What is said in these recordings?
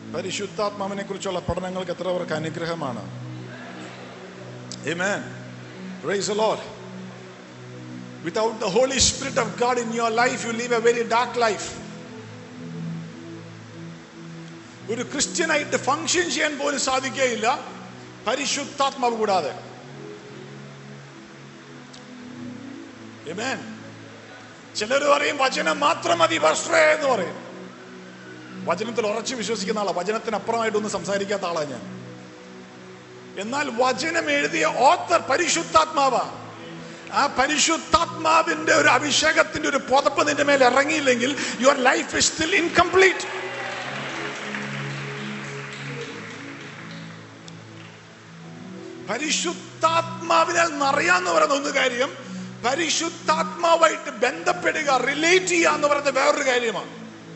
പരിശുദ്ധാത്മാവിനെ കുറിച്ചുള്ള പഠനങ്ങൾക്ക് എത്ര പേർക്ക് അനുഗ്രഹമാണ് Amen. Praise the Lord. Without the Holy Spirit of God in your life, you live a very dark life. ഒരു ക്രിസ്ത്യനായിട്ട് function ചെയ്യാൻ പോലും സാധിക്കുകയില്ല പരിശുദ്ധാത്മാവ് കൂടാതെ Amen. ചിലർ പറയും വചനം മാത്രം മതി വർഷേ എന്ന് പറയും വചനത്തിൽ ഉറച്ചു വിശ്വസിക്കുന്ന ആളാ വചനത്തിനപ്പുറമായിട്ടൊന്നും സംസാരിക്കാത്ത ആളാ ഞാൻ എന്നാൽ വചനം എഴുതിയ ഓത്തർ പരിശുദ്ധാത്മാവാ ആ പരിശുദ്ധാത്മാവിന്റെ ഒരു അഭിഷേകത്തിന്റെ ഒരു പുതപ്പ് നിന്റെ മേൽ ഇറങ്ങിയില്ലെങ്കിൽ your life is still incomplete പരിശുദ്ധാത്മാവിനാൽ നിറയാന്ന് പറയുന്ന ഒന്ന് കാര്യം പരിശുദ്ധാത്മാവായിട്ട് ബന്ധപ്പെടുക റിലേറ്റ് ചെയ്യുക എന്ന് പറയുന്നത് വേറൊരു കാര്യമാണ്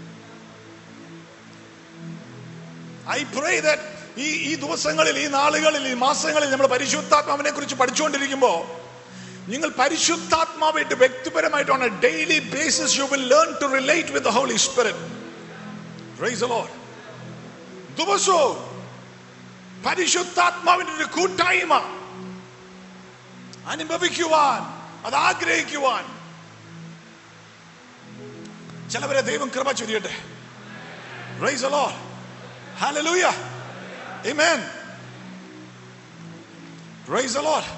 ഐ പ്രേ ദാറ്റ് ഈ ഈ ദിവസങ്ങളിൽ ഈ നാളുകളിൽ ഈ മാസങ്ങളിൽ നമ്മൾ പരിശുദ്ധാത്മാവിനെ കുറിച്ച് പഠിച്ചുകൊണ്ടിരിക്കുമ്പോൾ നിങ്ങൾ പരിശുദ്ധാത്മാവായിട്ട് വ്യക്തിപരമായിട്ട് on a daily basis you will learn to relate with the Holy Spirit praise Lord ദിവസവും പരിശുദ്ധാത്മാവിന്റെ ഒരു കൂട്ടായ്മ അനുഭവിക്കുവാൻ അത് ആഗ്രഹിക്കുവാൻ ചിലവരെ ദൈവം കൃപ ചൊരിയട്ടെ praise Lord Hallelujah. Amen. Praise the Lord.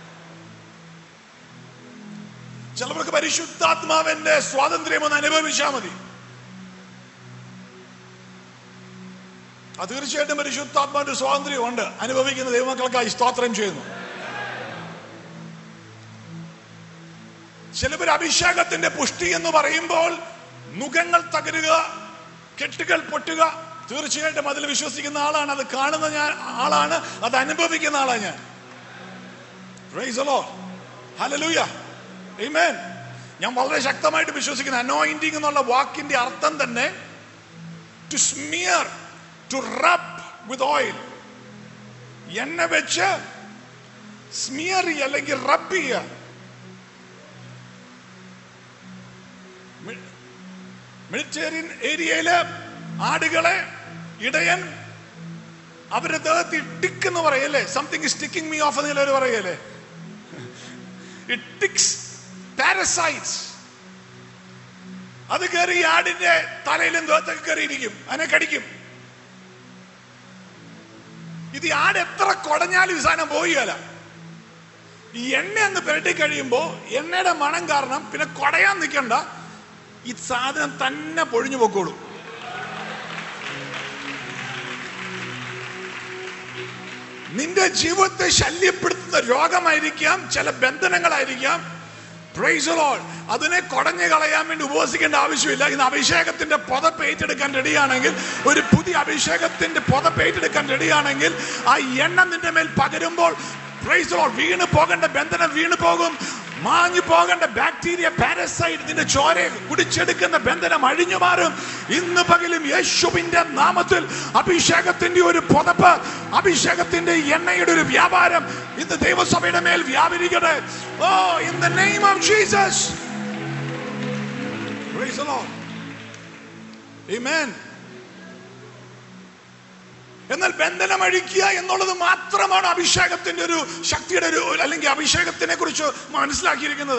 ചിലവർക്ക് പരിശുദ്ധാത്മാവിന്റെ സ്വാതന്ത്ര്യം ഒന്ന് അനുഭവിച്ചാൽ മതി അത് തീർച്ചയായിട്ടും പരിശുദ്ധാത്മാവിന്റെ സ്വാതന്ത്ര്യം ഉണ്ട് അനുഭവിക്കുന്ന ദൈവമക്കൾക്കായി സ്തോത്രം ചെയ്യുന്നു ചിലവർ അഭിഷേകത്തിന്റെ പുഷ്ടി എന്ന് പറയുമ്പോൾ മുഖങ്ങൾ തകരുക കെട്ടുകൾ പൊട്ടുക തീർച്ചയായിട്ടും അതിൽ വിശ്വസിക്കുന്ന ആളാണ് അത് കാണുന്ന ഞാൻ ആളാണ് അത് അനുഭവിക്കുന്ന ആളാണ് ഞാൻ Praise the Lord. Hallelujah. Amen. ഞാൻ വളരെ ശക്തമായിട്ട് വിശ്വസിക്കുന്ന അനോയിന്റിങ് എന്നുള്ള വാക്കിന്റെ അർത്ഥം തന്നെ to smear to rub with oil എണ്ണ വെച്ച് സ്മിയർ ചെയ്യുക അല്ലെങ്കിൽ റബ് ചെയ്യുക മെഡിറ്റേറിയൻ ഏരിയയില് ആടുകളെ ഇടയൻ അവരുടെ ദേഹത്ത് ടിക്ക് എന്ന് പറയല്ലേ സംതിങ് സ്റ്റിക്കിംഗ് മീ ഓഫ് എന്ന് ചിലർ പറയല്ലേ ടിക്സ് പാരസൈറ്റ്സ് അത് കയറി ഈ ആടിന്റെ തലയിലും ദേഹത്തൊക്കെ കയറിയിരിക്കും അതിനെ കടിക്കും ഇത് ഈ ആട് എത്ര കുടഞ്ഞാലും ഈ സാധനം പോവുകയല്ല ഈ എണ്ണ ഒന്ന് പുരട്ടി കഴിയുമ്പോ എണ്ണയുടെ മണം കാരണം പിന്നെ കുടയാൻ നിൽക്കണ്ട ഈ സാധനം തന്നെ പൊഴിഞ്ഞു പൊക്കോളും നിന്റെ ജീവിതത്തെ ശല്യപ്പെടുത്തുന്ന രോഗമായിരിക്കാം ചില ബന്ധനങ്ങളായിരിക്കാം Praise the Lord. അതിനെ കുടഞ്ഞു കളയാൻ വേണ്ടി ഉപവസിക്കേണ്ട ആവശ്യമില്ല ഇന്ന് അഭിഷേകത്തിന്റെ പുതപ്പ് ഏറ്റെടുക്കാൻ റെഡിയാണെങ്കിൽ ഒരു പുതിയ അഭിഷേകത്തിന്റെ പുതപ്പ് ഏറ്റെടുക്കാൻ റെഡിയാണെങ്കിൽ ആ എണ്ണ നിന്റെ മേൽ പകരുമ്പോൾ Praise the Lord. വീണ് പോകേണ്ട ബന്ധനം വീണ് പോകും മാഞ്ഞു പോകേണ്ട ബാക്ടീരിയ പാരസൈറ്റ് നിന്റെ ചോരയെ കുടിച്ചെടുക്കുന്ന ബന്ധനം അഴിഞ്ഞു മാറും ഇന്ന് പകലും യേശുവിന്റെ നാമത്തിൽ അഭിഷേകത്തിന്റെ ഒരു പുതപ്പ് അഭിഷേകത്തിന്റെ എണ്ണയുടെ ഒരു വ്യാപാരം ഇന്ന് ദൈവസഭയുടെ മേൽ വ്യാപരിക്കട്ടെ oh in the name of Jesus Praise the Lord. Amen. എന്നാൽ ബന്ധനം അഴിക്കുക എന്നുള്ളത് മാത്രമാണ് അഭിഷേകത്തിന്റെ ഒരു ശക്തിയുടെ ഒരു അല്ലെങ്കിൽ അഭിഷേകത്തിനെ കുറിച്ച് മനസ്സിലാക്കിയിരിക്കുന്നത്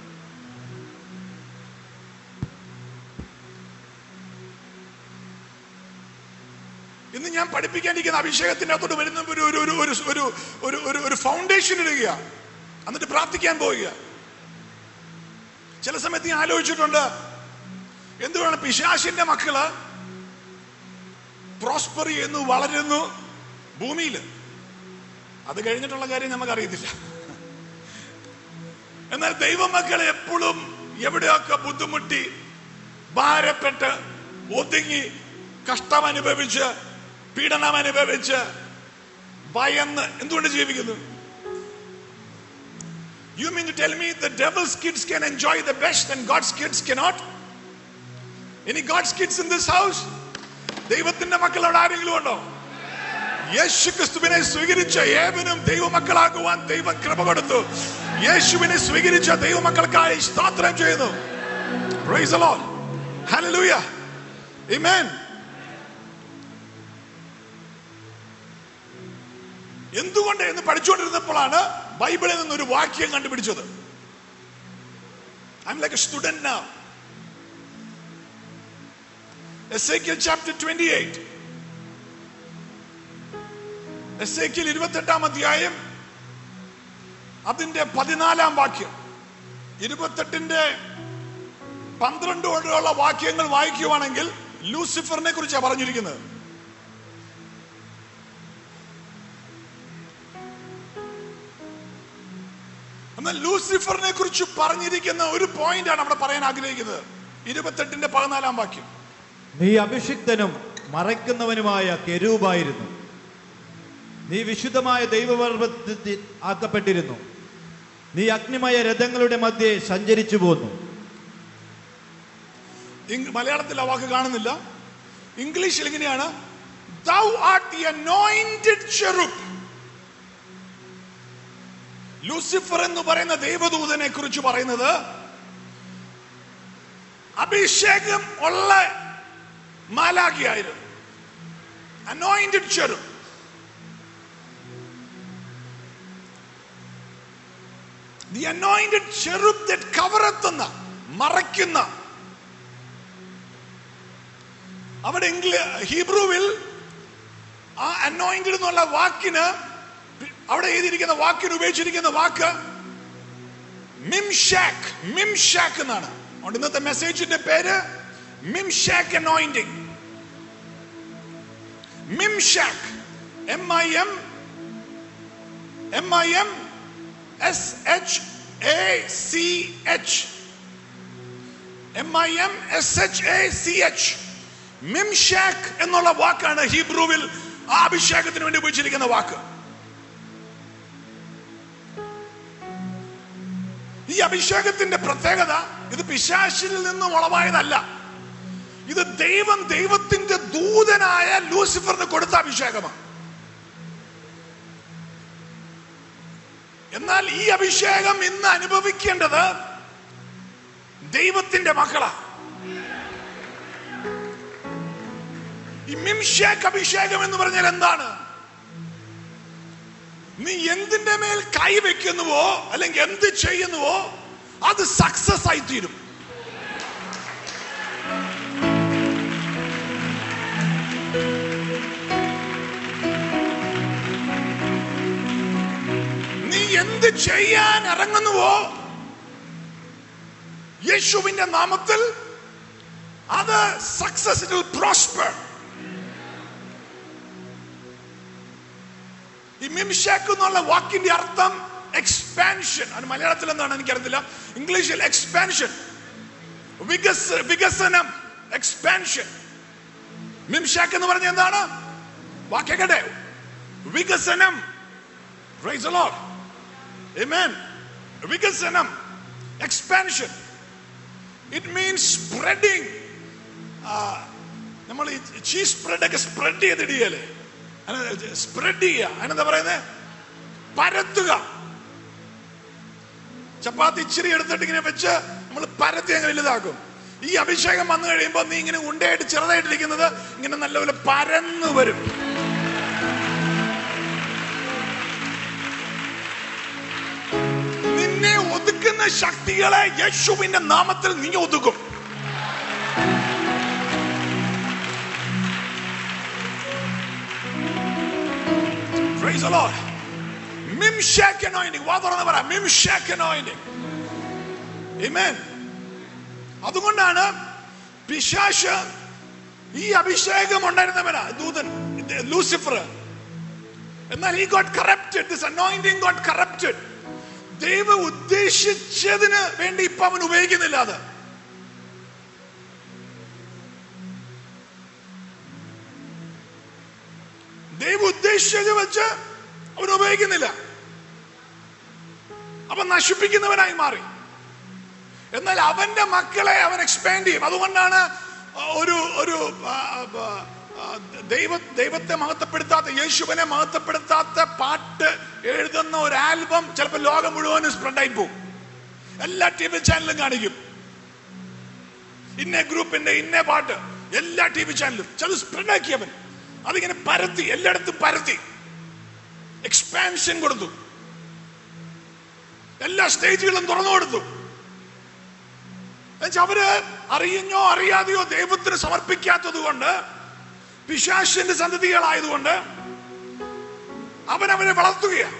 ഇന്ന് ഞാൻ പഠിപ്പിക്കാനിരിക്കുന്ന അഭിഷേകത്തിന്റെ അകത്തോട്ട് വരുന്ന ഒരു ഒരു ഒരു ഒരു ഒരു ഒരു ഒരു ഒരു ഫൗണ്ടേഷൻ ഇടുക എന്നിട്ട് പ്രാർത്ഥിക്കാൻ പോവുക ചില സമയത്ത് ഞാൻ ആലോചിച്ചിട്ടുണ്ട് എന്തുകൊണ്ടാണ് പിശാശിന്റെ മക്കള് പ്രോസ്പർ ചെയ്യുന്നു വളരുന്നു ഭൂമിയിൽ അത് കഴിഞ്ഞിട്ടുള്ള കാര്യം നമുക്കറിയത്തില്ല എന്നാൽ ദൈവമക്കൾ എപ്പോഴും എവിടെയൊക്കെ ബുദ്ധിമുട്ടി ഭാരപ്പെട്ട് ഒതുങ്ങി കഷ്ടം അനുഭവിച്ച് പീഡനം അനുഭവിച്ച് ഭയന്ന് എന്തുകൊണ്ട് ജീവിക്കുന്നു you mean to tell me the devil's kids can enjoy the best and God's kids cannot ഇനി God's kids in this house ദൈവത്തിന്റെ മക്കൾ അവിടെ ആരെങ്കിലും ഉണ്ടോ യേശു ക്രിസ്തുവിനെ സ്വീകരിച്ച ഏവനും ദൈവമക്കളാകുവാൻ ദൈവം കൃപ കൊടുത്തു യേശുവിനെ സ്വീകരിച്ച ദൈവമക്കൾക്കായി സ്തോത്രം ചെയ്യുന്നു Praise the Lord. Hallelujah. Amen. എന്തുകൊണ്ട് എന്ന് പഠിച്ചുകൊണ്ടിരുന്നപ്പോഴാണ് ബൈബിളിൽ നിന്ന് ഒരു വാക്യം കണ്ടുപിടിച്ചത് I'm like a student now Ezekiel chapter 28 എസേക്കിൽ ഇരുപത്തെട്ടാം അധ്യായം അതിന്റെ പതിനാലാം വാക്യം ഇരുപത്തെട്ടിന്റെ പന്ത്രണ്ട് വരെയുള്ള വാക്യങ്ങൾ വായിക്കുവാണെങ്കിൽ ലൂസിഫറിനെ കുറിച്ചാണ് പറഞ്ഞിരിക്കുന്നത് എന്നാൽ ലൂസിഫറിനെ കുറിച്ച് പറഞ്ഞിരിക്കുന്ന ഒരു പോയിന്റ് ആണ് അവിടെ പറയാൻ ആഗ്രഹിക്കുന്നത് ഇരുപത്തെട്ടിന്റെ പതിനാലാം വാക്യം നീ അഭിഷിക്തനും മറയ്ക്കുന്നവനുമായ കെരൂപായിരുന്നു നീ വിശുദ്ധമായ ദൈവപർവ്വതത്തിൽ ആക്കപ്പെട്ടിരുന്നു നീ അഗ്നിമയ രഥങ്ങളുടെ മധ്യേ സഞ്ചരിച്ചു പോന്നു ഇംഗ് മലയാളത്തിൽ ആ വാക്ക് കാണുന്നില്ല ഇംഗ്ലീഷിൽ ഇങ്ങനെയാണ് thou art the anointed cherub Lucifer എന്ന് പറയുന്ന ദൈവദൂതനെ കുറിച്ച് പറയുന്നത് അഭിഷേകം ഉള്ള മാലാഖിയായിരുന്നു anointed cherub the anointed cherub that കവറത്തുന്ന മറയ്ക്കുന്ന അവിടെ ഇംഗ്ലീ ഹീബ്രുവിൽ ആ അനോയിന്റഡ് എന്നുള്ള വാക്കിന് അവിടെ എഴുതിയിരിക്കുന്ന വാക്കിന് ഉപയോഗിച്ചിരിക്കുന്ന വാക്ക് മിംഷാക്ക് മിംഷാക്ക് എന്നാണ് അതുകൊണ്ട് ഇന്നത്തെ മെസ്സേജിന്റെ പേര് മിംഷാക്ക് അനോയിന്റിങ് മിംഷാക്ക് M I M M I M S H A C H M I M S H A C H മിംഷാക്ക് എന്നുള്ള വാക്കാണ് ഹീബ്രുവിൽ ആ അഭിഷേകത്തിന് വേണ്ടി ഉപയോഗിച്ചിരിക്കുന്ന വാക്ക് ഈ അഭിഷേകത്തിന്റെ പ്രത്യേകത ഇത് പിശാശിൽ നിന്നും ഉളവായതല്ല ഇത് ദൈവം ദൈവത്തിന്റെ ദൂതനായ ലൂസിഫറിന് കൊടുത്ത അഭിഷേകമാണ് എന്നാൽ ഈ അഭിഷേകം ഇന്ന് അനുഭവിക്കേണ്ടത് ദൈവത്തിന്റെ മക്കളാ ഈ മിംഷാക്ക് അഭിഷേകം എന്ന് പറഞ്ഞാൽ എന്താണ് നീ എന്തിന്റെ മേൽ കൈവെക്കുന്നുവോ അല്ലെങ്കിൽ എന്ത് ചെയ്യുന്നുവോ അത് സക്സസ് ആയി തീരും നീ എന്ത് ചെയ്യാൻ ഇറങ്ങുന്നുവോ യേശുവിന്റെ നാമത്തിൽ അത് സക്സസ് ഇറ്റ് പ്രോസ്പർ ഈ മിംഷാക്ക് എന്നുള്ള വാക്കിന്റെ അർത്ഥം എക്സ്പാൻഷൻ അത് മലയാളത്തിൽ എന്താണ് എനിക്കറിയത്തില്ല ഇംഗ്ലീഷിൽ എക്സ്പാൻഷൻ വികസ വികസനം എക്സ്പാൻഷൻ മിംഷാക്ക് എന്ന് പറഞ്ഞ എന്താണ് വാക്യക്കട്ടെ വികസനം Praise the Lord. Amen. വികസനം എക്സ്പാൻഷൻ ഇറ്റ് മീൻസ് സ്പ്രെഡിങ് നമ്മൾ ഈ ചീസ് സ്പ്രെഡ് ഒക്കെ സ്പ്രെഡ് ചെയ്തിടിയല്ലേ സ്പ്രെഡ് ചെയ്യുക അതിനെന്താ പറയുന്നത് പരത്തുക ചപ്പാത്തി ഇച്ചിരി എടുത്തിട്ട് ഇങ്ങനെ വെച്ച് നമ്മൾ പരത്തി അങ്ങനെ വലുതാക്കും ഈ അഭിഷേകം വന്നു കഴിയുമ്പോൾ നീ ഇങ്ങനെ ഉണ്ടയായിട്ട് ചെറുതായിട്ടിരിക്കുന്നത് ഇങ്ങനെ നല്ലപോലെ പരന്നു വരും നിന്നെ ഒതുക്കുന്ന ശക്തികളെ യേശുവിന്റെ നാമത്തിൽ നീ ഒതുക്കും Praise the Lord. Mimshak anointing. വാ തുറന്ന് പറ Mimshak anointing. Amen. അതുകൊണ്ടാണ് പിശാശ് ഈ അഭിഷേകം ഉണ്ടായിരുന്നവനാ ദൂതൻ ലൂസിഫർ എന്നാൽ ഈ got corrupted this anointing got corrupted ദൈവം ഉദ്ദേശിച്ചതിന് വേണ്ടി ഇപ്പൊ അവൻ ഉപയോഗിക്കുന്നില്ല അത് ദൈവം ഉദ്ദേശിച്ചത് വെച്ച് അവൻ ഉപയോഗിക്കുന്നില്ല അവൻ നശിപ്പിക്കുന്നവനായി മാറി എന്നാൽ അവന്റെ മക്കളെ അവൻ എക്സ്പാൻഡ് ചെയ്യും അതുകൊണ്ടാണ് ഒരു ഒരു ആ, ആ, ആ, ദൈവ ദൈവത്തെ മഹത്വപ്പെടുത്താത്ത യേശുവിനെ മഹത്വപ്പെടുത്താത്ത പാട്ട് എഴുതുന്ന ഒരു ആൽബം ചിലപ്പോൾ ലോകം മുഴുവനും സ്പ്രെഡായി പോകും എല്ലാ ടി വി ചാനലും കാണിക്കും ഇന്ന ഗ്രൂപ്പിന്റെ ഇന്ന പാട്ട് എല്ലാ ടി വി ചാനലും ചില സ്പ്രെഡാക്കി അവൻ അതിങ്ങനെ പരത്തി എല്ലായിടത്തും പരത്തി എക്സ്പാൻഷൻ കൊടുത്തു എല്ലാ സ്റ്റേജുകളും തുറന്നു കൊടുത്തു എന്നുവെച്ചാ അവര് അറിയുന്നോ അറിയാതെയോ ദൈവത്തിന് സമർപ്പിക്കാത്തത് കൊണ്ട് പിശാശിന്റെ സന്തതികളായതുകൊണ്ട് അവൻ അവനെ വളർത്തുകയാണ്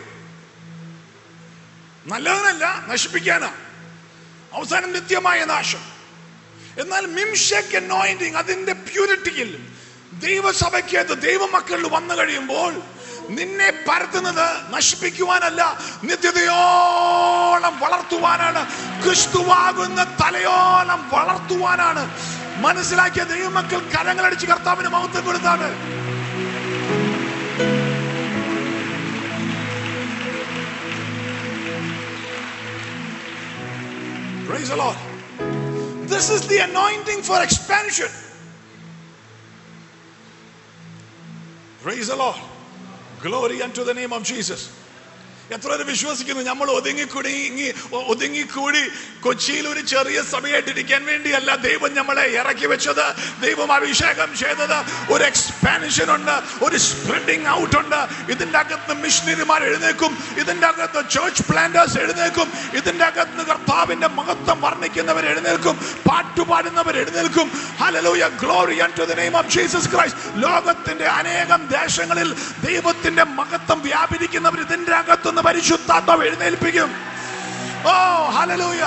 നല്ലതിനല്ല നശിപ്പിക്കാനാ അവസാനം നിത്യമായ നാശം എന്നാൽ മിംഷക് അനോയിന്റിങ് അതിന്റെ പ്യൂരിറ്റിയിൽ ദൈവസഭയ്ക്കകത്ത് ദൈവമക്കളിൽ വന്നു കഴിയുമ്പോൾ നിന്നെ പരത്തുന്നത് നശിപ്പിക്കുവാനല്ല നിത്യതയോളം വളർത്തുവാനാണ് ക്രിസ്തുവാകുന്ന തലയോളം വളർത്തുവാനാണ് മനസ്സിലാക്കിയ ദൈവമക്കൾ കരങ്ങളടിച്ച് കർത്താവിന് മഹത്വം കൊടുത്താണ് Praise the Lord. This is the anointing for expansion. Praise the Lord. Glory unto the name of Jesus. എത്ര പേര് വിശ്വസിക്കുന്നു നമ്മൾ ഒതുങ്ങിക്കൂടി ഇങ്ങി ഒതുങ്ങിക്കൂടി കൊച്ചിയിൽ ഒരു ചെറിയ സഭയായിട്ടിരിക്കാൻ വേണ്ടിയല്ല ദൈവം നമ്മളെ ഇറക്കി വെച്ചത് ദൈവം അഭിഷേകം ചെയ്തത് ഒരു എക്സ്പാൻഷൻ ഉണ്ട് ഒരു സ്പ്രെഡിങ് ഔട്ട് ഉണ്ട് ഇതിന്റെ അകത്ത് മിഷണറിമാർ എഴുന്നേക്കും ഇതിന്റെ അകത്ത് ചേർച്ച് പ്ലാന്റേഴ്സ് എഴുന്നേക്കും ഇതിന്റെ അകത്ത് കർത്താവിന്റെ മഹത്വം വർണ്ണിക്കുന്നവർ എഴുന്നേൽക്കും പാട്ടുപാടുന്നവർ എഴുന്നേൽക്കും hallelujah glory unto the name of Jesus Christ ലോകത്തിന്റെ അനേകം ദേശങ്ങളിൽ ദൈവത്തിന്റെ മഹത്വം വ്യാപരിക്കുന്നവർ ഇതിന്റെ അകത്തുനിന്ന് പരിശുദ്ധാത്മാവ് എഴുന്നേൽപ്പിക്കും oh hallelujah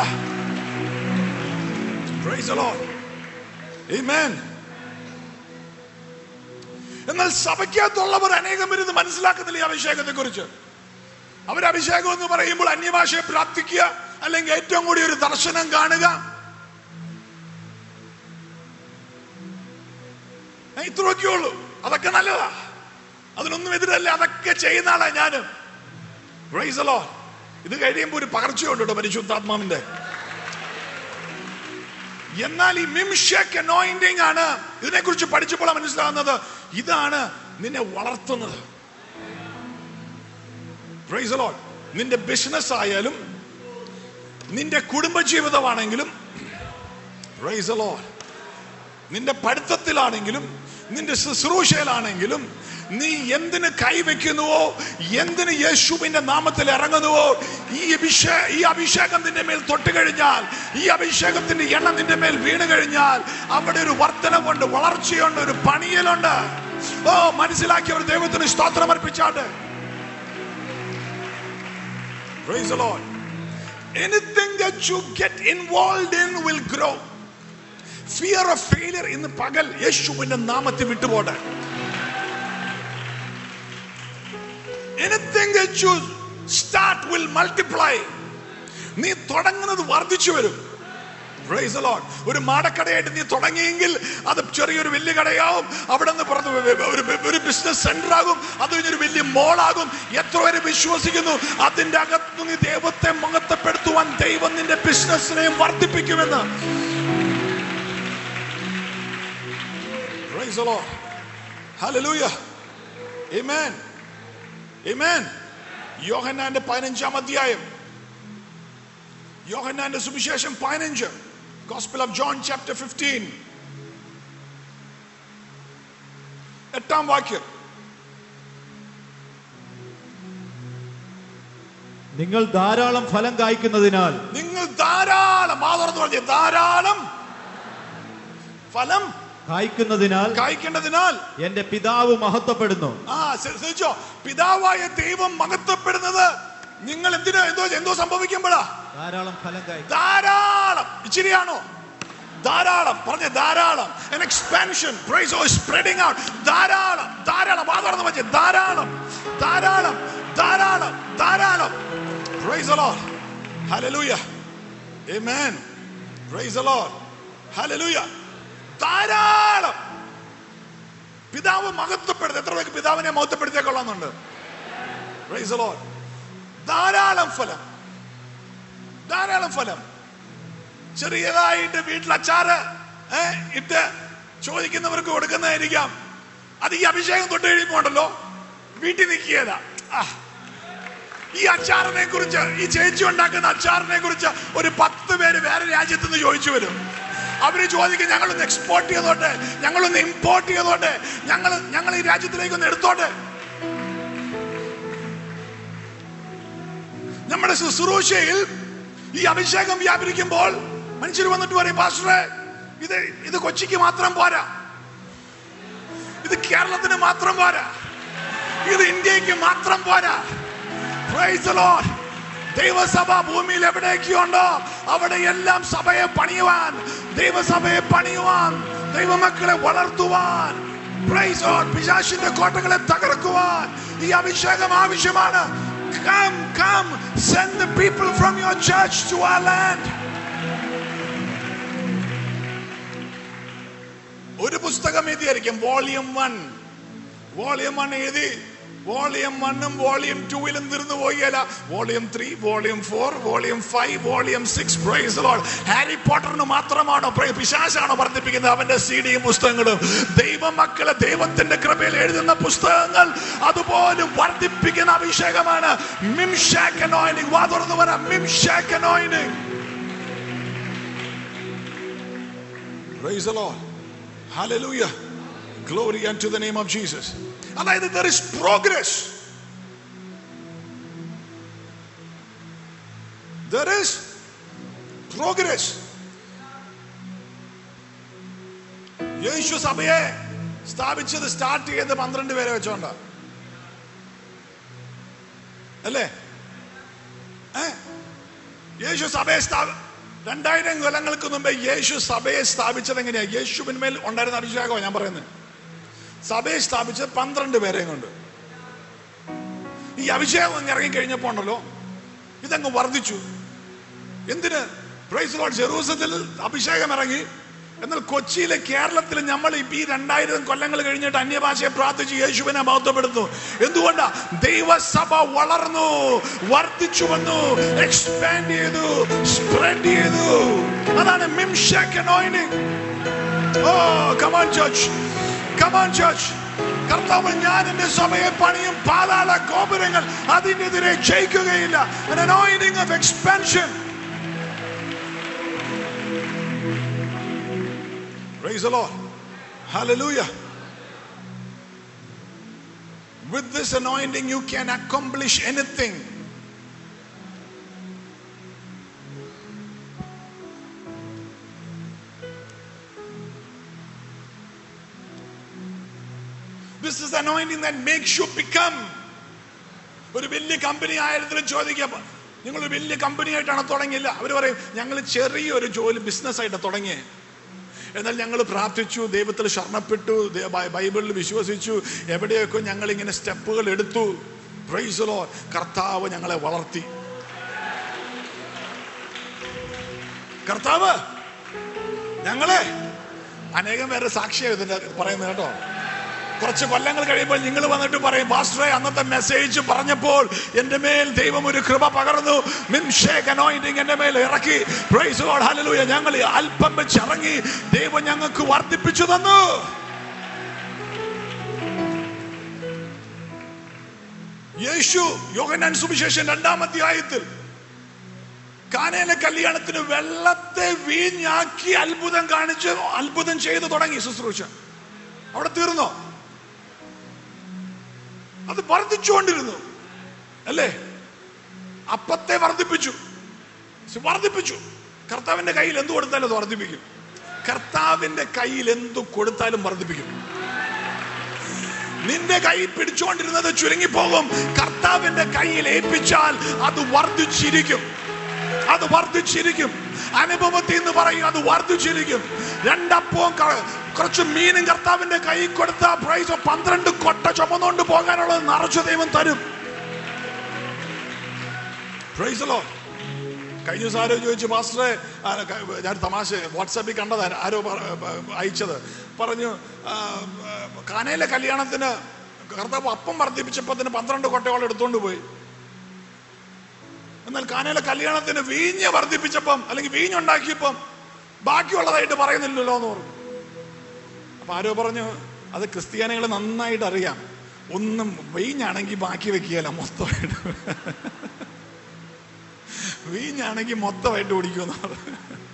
Praise the Lord. Amen. എന്നാൽ സഭയ്ക്കകത്തുള്ളവർ അനേകം പേര് ഇത് മനസ്സിലാക്കുന്നില്ല ഈ അഭിഷേകത്തെ കുറിച്ച് അവർ അഭിഷേകം എന്ന് പറയുമ്പോൾ അന്യഭാഷയെ പ്രാർത്ഥിക്കുക അല്ലെങ്കിൽ ഏറ്റവും കൂടി ഒരു ദർശനം കാണുക ഏ, ഇത്രയൊക്കെ ഉള്ളൂ അതൊക്കെ നല്ലതാ അതിനൊന്നും എതിരല്ല അതൊക്കെ ചെയ്യുന്ന ആളാ ഞാനും Praise the Lord. ഇത് കഴിയുമ്പോൾ ഒരു പകർച്ചയുണ്ട് കേട്ടോ പരിശുദ്ധാത്മാവിന്റെ എന്നാൽ ഈ മിംഷക് അനോയിന്റിങ് ആണ് ഇതിനെക്കുറിച്ച് പഠിച്ചപ്പോൾ മനസ്സിലാകുന്നത് ഇതാണ് നിന്നെ വളർത്തുന്നത് Praise the Lord. നിന്റെ ബിസിനസ് ആയാലും നിന്റെ കുടുംബജീവിതമാണെങ്കിലും Praise the Lord. നിന്റെ പഠിത്തത്തിലാണെങ്കിലും നിന്റെ ശുശ്രൂഷയിലാണെങ്കിലും നീ എന്തിന് കൈവെക്കുന്നുവോ എന്തിന് യേശുവിന്റെ നാമത്തിൽ ഇറങ്ങുന്നുവോ ഈ അഭിഷേ ഈ അഭിഷേകം നിന്റെ മേൽ തൊട്ട് കഴിഞ്ഞാൽ ഈ അഭിഷേകത്തിന്റെ എണ്ണ നിന്റെ മേൽ വീണ് കഴിഞ്ഞാൽ അവിടെ ഒരു വർധനമുണ്ട് വളർച്ചയുണ്ട് ഒരു പണിയലുണ്ട് ഓ മനസ്സിലാക്കിയവർ ദൈവത്തിന് സ്തോത്രം അർപ്പിച്ചാട്ട് Praise the Lord. Anything that you get involved in will grow. Fear of failure ഇന്ന് പകൽ യേശുവിന്റെ നാമത്തിൽ വിട്ടുപോട്ടെ anything that you start will multiply നീ തുടങ്ങുന്നത് വർദ്ധിച്ചു വരും Praise the Lord. ഒരു മാടക്കടയായിട്ട് നീ തുടങ്ങിയെങ്കിൽ അത് ചെറിയൊരു വലിയ കടയാവും അവിടെ നിന്ന് പുറത്ത് ഒരു ഒരു ബിസിനസ് സെന്റർ ആകും അത് കഴിഞ്ഞൊരു വലിയ മോളാകും എത്ര പേര് വിശ്വസിക്കുന്നു അതിന്റെ അകത്ത് നീ ദൈവത്തെ മഹത്വപ്പെടുത്തുവാൻ ദൈവം നിന്റെ ബിസിനസ്സിനെയും വർദ്ധിപ്പിക്കുമെന്ന് Praise the Lord. Hallelujah. Amen. Amen. യോഹന്നാന്റെ പതിനഞ്ചാം അധ്യായം യോഹന്നാന്റെ സുവിശേഷം പതിനഞ്ച് Gospel of John chapter 15 എട്ടാം വാക്യം നിങ്ങൾ ധാരാളം ഫലം കായ്ക്കുന്നതിനാൽ നിങ്ങൾ ധാരാളം മാതർന്ന് പറഞ്ഞ ധാരാളം ഫലം കായ്ക്കുന്നതിനാൽ കായ്ക്കേണ്ടതിനാൽ എന്റെ പിതാവ് മഹത്വപ്പെടുന്നു ആ ശ്ര- ശ്രദ്ധിച്ചോ പിതാവായ ദൈവം മഹത്വപ്പെടുന്നത് നിങ്ങൾ എന്തിനോ എന്തോ എന്തോ സംഭവിക്കുമ്പോഴാ ധാരാളം ഫലം കായ്ക്കും ധാരാളം ഇച്ചിരിയാണോ ധാരാളം പറഞ്ഞ ധാരാളം an expansion praise or spreading out ധാരാളം ധാരാളം ആദർന്ന് വെച്ച് ധാരാളം ധാരാളം ധാരാളം ധാരാളം praise the lord hallelujah amen praise the lord hallelujah ധാരാളം പിതാവ് മഹത്വപ്പെടുത്തി എത്ര പേർക്ക് പിതാവിനെ മഹത്വപ്പെടുത്തിയ കൊള്ളാന്നുണ്ട് praise the lord ധാരാളം ഫലം ധാരാളം ഫലം ചെറിയതായിട്ട് വീട്ടിൽ അച്ചാറ് ഏ, ഇട്ട് ചോദിക്കുന്നവർക്ക് കൊടുക്കുന്നതായിരിക്കാം അത് ഈ അഭിഷേകം തൊട്ട് കഴിയുമ്പോ ഉണ്ടല്ലോ വീട്ടിൽ നിൽക്കിയത ഈ അച്ചാറിനെ കുറിച്ച് ഈ ചേച്ചി ഉണ്ടാക്കുന്ന അച്ചാറിനെ കുറിച്ച് ഒരു പത്ത് പേര് വേറെ രാജ്യത്ത് നിന്ന് ചോദിച്ചു വരും അവര് ചോദിക്കും ഞങ്ങളൊന്ന് എക്സ്പോർട്ട് ചെയ്തോട്ടെ ഞങ്ങളൊന്ന് ഇമ്പോർട്ട് ചെയ്തോട്ടെ ഞങ്ങൾ ഞങ്ങൾ ഈ രാജ്യത്തിലേക്ക് ഒന്ന് എടുത്തോട്ടെ നമ്മുടെ ശുശ്രൂഷയിൽ ഈ അഭിഷേകം വ്യാപരിക്കുമ്പോൾ മനുഷ്യർ വന്നിട്ട് പറയും പാസ്റ്ററെ ഇത് ഇത് കൊച്ചിക്ക് മാത്രം പോരാ ഇത് കേരളത്തിന് മാത്രം പോരാ ഇത് ഇന്ത്യക്ക് മാത്രം പോരാ Praise the Lord. ദൈവസഭ ഭൂമിയിൽ എവിടെയൊക്കെയുണ്ടോ അവിടെ എല്ലാം സഭയെ പണിയുവാൻ ദൈവസഭയെ പണിയുവാൻ ദൈവമക്കളെ വളർത്തുവാൻ Praise God. പിശാചിന്റെ കോട്ടകളെ തകർക്കുവാൻ ഈ അഭിഷേകം ആവശ്യമാണ് Come, come, send the people from your church to our land. ഒരു പുസ്തകം എഴുതിയായിരിക്കും വോളിയം വൺ വോളിയം വൺ എഴുതി വോളിയം വണ്ണും വോളിയം ടൂവിലും തീർന്നു പോയല്ല volume three volume four volume five volume six praise Harry പോട്ടറിന് മാത്രമാണോ പ്ര- പിശാചാണോ വർദ്ധിപ്പിക്കുന്നത് അവന്റെ സീഡിയും പുസ്തകങ്ങളും ദൈവമക്കളെ ദൈവത്തിന്റെ കൃപയിൽ എഴുതുന്ന പുസ്തകങ്ങൾ അതുപോലും വർദ്ധിപ്പിക്കുന്ന അഭിഷേകമാണ് മിംഷാക്കനോയിനിങ് വാ തുറന്നു വരാം മിംഷാക്കനോയിനിങ് Praise the Lord. Hallelujah. Glory unto the name of Jesus. അതായത് there is progress. There is progress. യേശു സഭയെ സ്ഥാപിച്ചത് സ്റ്റാർട്ട് ചെയ്ത് പന്ത്രണ്ട് പേരെ വെച്ചോണ്ട അല്ലേ ഏ? യേശു സഭയെ സ്ഥാപ രണ്ടായിരം കൊല്ലങ്ങൾക്ക് മുമ്പേ യേശു സഭയെ സ്ഥാപിച്ചത് എങ്ങനെയാ യേശുവിന്മേൽ ഉണ്ടായിരുന്ന അഭിഷേകമാണ് ഞാൻ പറയുന്നത് സഭയെ സ്ഥാപിച്ചത് പന്ത്രണ്ട് പേരെയും കൊണ്ട് ഈ അഭിഷേകം അങ്ങ് ഇറങ്ങി കഴിഞ്ഞപ്പോ ഉണ്ടല്ലോ ഇതങ്ങ് വർദ്ധിച്ചു എന്തിന് പ്രൈസ് ലോഡ് ജെറൂസത്തിൽ അഭിഷേകം ഇറങ്ങി എന്നാൽ കൊച്ചിയിലെ കേരളത്തിൽ നമ്മൾ ഇപ്പൊ ഈ രണ്ടായിരം കൊല്ലങ്ങൾ കഴിഞ്ഞിട്ട് അന്യഭാഷയെ പ്രാർത്ഥിച്ച് യേശുവിനെ മഹത്വപ്പെടുന്നു എന്തുകൊണ്ടാ ദൈവസഭ വളർന്നു വർദ്ധിച്ചു വന്നു എക്സ്പാൻഡ് ചെയ്തു സ്പ്രെഡ് ചെയ്തു അതാണ് മിംഷാക്ക് anointing. Oh come on church come on church കർത്താവ് ഞാൻ എന്റെ സഭയെ പണിയും പാതാള ഗോപുരങ്ങൾ അതിനെതിരെ ജയിക്കുകയില്ല An anointing of expansion. Praise the Lord. Hallelujah. With this anointing, you can accomplish anything. This is the anointing that makes you become. ഒരു വലിയ കമ്പനി ആയിരത്തിൽ ചോദിക്കാം നിങ്ങൾ ഒരു വലിയ കമ്പനി ആയിട്ടാണ് തുടങ്ങിയില്ല അവർ പറയും ഞങ്ങൾ ചെറിയൊരു ജോലി ബിസിനസ് ആയിട്ട് തുടങ്ങിയേ എന്നാൽ ഞങ്ങൾ പ്രാർത്ഥിച്ചു ദൈവത്തിൽ ശരണപ്പെട്ടു ദേ- ബൈ- ബൈബിളിൽ വിശ്വസിച്ചു എവിടെയൊക്കെ ഞങ്ങൾ ഇങ്ങനെ സ്റ്റെപ്പുകൾ എടുത്തു പ്രൈസലോ കർത്താവ് ഞങ്ങളെ വളർത്തി കർത്താവ് ഞങ്ങളെ അനേകം പേരെ സാക്ഷിയാണ് ഇതിന്റെ പറയുന്നത് കേട്ടോ കുറച്ച് കൊല്ലങ്ങൾ കഴിയുമ്പോൾ നിങ്ങൾ വന്നിട്ട് പറയും പാസ്റ്ററെ അന്നത്തെ മെസ്സേജ് പറഞ്ഞപ്പോൾ എന്റെ മേൽ ദൈവം ഒരു കൃപ പകർന്നു മിംഷേക്ക് അനോയിന്റിങ് എന്റെ മേൽ ഇറക്കി പ്രൈസ് ഗോഡ് ഹല്ലേലൂയ ഞങ്ങൾ ഈ അല്പം വെച്ച് ഇറങ്ങി ദൈവം ഞങ്ങൾക്ക് വർദ്ധിപ്പിച്ചു തന്നു യേശു യോഹന്നാൻ സുവിശേഷം രണ്ടാം അധ്യായത്തിൽ കാനയിലെ കല്യാണത്തിന് വെള്ളത്തെ വീഞ്ഞാക്കി അത്ഭുതം കാണിച്ച് അത്ഭുതം ചെയ്തു തുടങ്ങി ശുശ്രൂഷ അവിടെ തീർന്നോ അത് വർദ്ധിച്ചുകൊണ്ടിരുന്നു അല്ലേ അപ്പത്തെ വർദ്ധിപ്പിച്ചു വർദ്ധിപ്പിച്ചു കർത്താവിന്റെ കയ്യിൽ എന്ത് കൊടുത്താലും അത് വർദ്ധിപ്പിക്കും കർത്താവിന്റെ കയ്യിൽ എന്തു കൊടുത്താലും വർദ്ധിപ്പിക്കും നിന്റെ കൈ പിടിച്ചുകൊണ്ടിരുന്നത് ചുരുങ്ങിപ്പോകും കർത്താവിന്റെ കയ്യിൽ ഏൽപ്പിച്ചാൽ അത് വർദ്ധിച്ചിരിക്കും അത് വർദ്ധിച്ചിരിക്കും അനുഭവത്തിൽ നിന്ന് പറയും അത് വർദ്ധിച്ചിരിക്കും രണ്ടപ്പവും ക- കുറച്ച് മീനും കർത്താവിന്റെ കൈ കൊടുത്ത പ്രൈസ് പന്ത്രണ്ട് കൊട്ട ചുമന്നുകൊണ്ട് പോകാനുള്ളത് നിറച്ചു ദൈവം തരും പ്രൈസലോ കഴിഞ്ഞ ദിവസം ആരോ ചോദിച്ചു മാസ്റ്ററെ ആ, ക- ഞാൻ തമാശ വാട്സാപ്പിൽ കണ്ടത് ആരോ പറ- അയച്ചത് പറഞ്ഞു ആ, ആ, കാനയിലെ കല്യാണത്തിന് കർത്താവ് അപ്പം വർദ്ധിപ്പിച്ചപ്പോൾ തന്നെ പന്ത്രണ്ട് കൊട്ടയോളം എടുത്തുകൊണ്ട് പോയി എന്നാൽ കാനയിലെ കല്യാണത്തിന് വീഞ്ഞ് വർദ്ധിപ്പിച്ചപ്പം അല്ലെങ്കിൽ വീഞ്ഞുണ്ടാക്കിയപ്പം ബാക്കിയുള്ളതായിട്ട് പറയുന്നില്ലല്ലോ എന്ന് പറഞ്ഞു അപ്പൊ ആരോ പറഞ്ഞു അത് ക്രിസ്ത്യാനികൾ നന്നായിട്ട് അറിയാം ഒന്നും വീഞ്ഞാണെങ്കിൽ ബാക്കി വെക്കുകയല്ല മൊത്തമായിട്ട് വീഞ്ഞാണെങ്കിൽ മൊത്തമായിട്ട് കുടിക്കുമെന്ന് പറഞ്ഞു